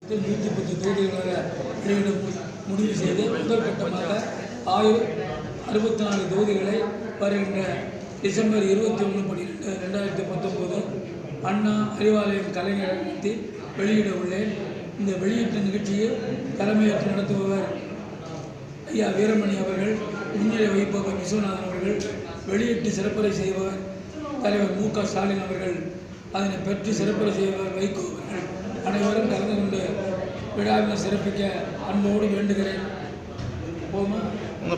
நூற்றி பத்து தொகுதிகளாக வெளியிட மு- முடிவு செய்து முதல் கட்டமாக ஆயிரம் அறுபத்தி நாலு தொகுதிகளை வருகின்ற டிசம்பர் இருபத்தி ஒன்று பன்னிரெண்டு ரெண்டாயிரத்தி பத்தொம்போது அண்ணா அறிவாலயம் கலைஞரகத்தில் வெளியிட உள்ளேன் இந்த வெளியீட்டு நிகழ்ச்சியில் தலைமையேற்று நடத்துபவர் ஐயா வீரமணி அவர்கள் முன்னிலை வகிப்பவர் விஸ்வநாதன் அவர்கள் வெளியிட்டு சிறப்புரை செய்பவர் தலைவர் மு க ஸ்டாலின் அவர்கள் அதனை பெற்று சிறப்புரை செய்பவர் வைகோ அவர்கள் அனைவரும் கலந்து கொண்டு விழாவினை சிறப்பிக்க அன்போடு வேண்டுகிறேன் போமா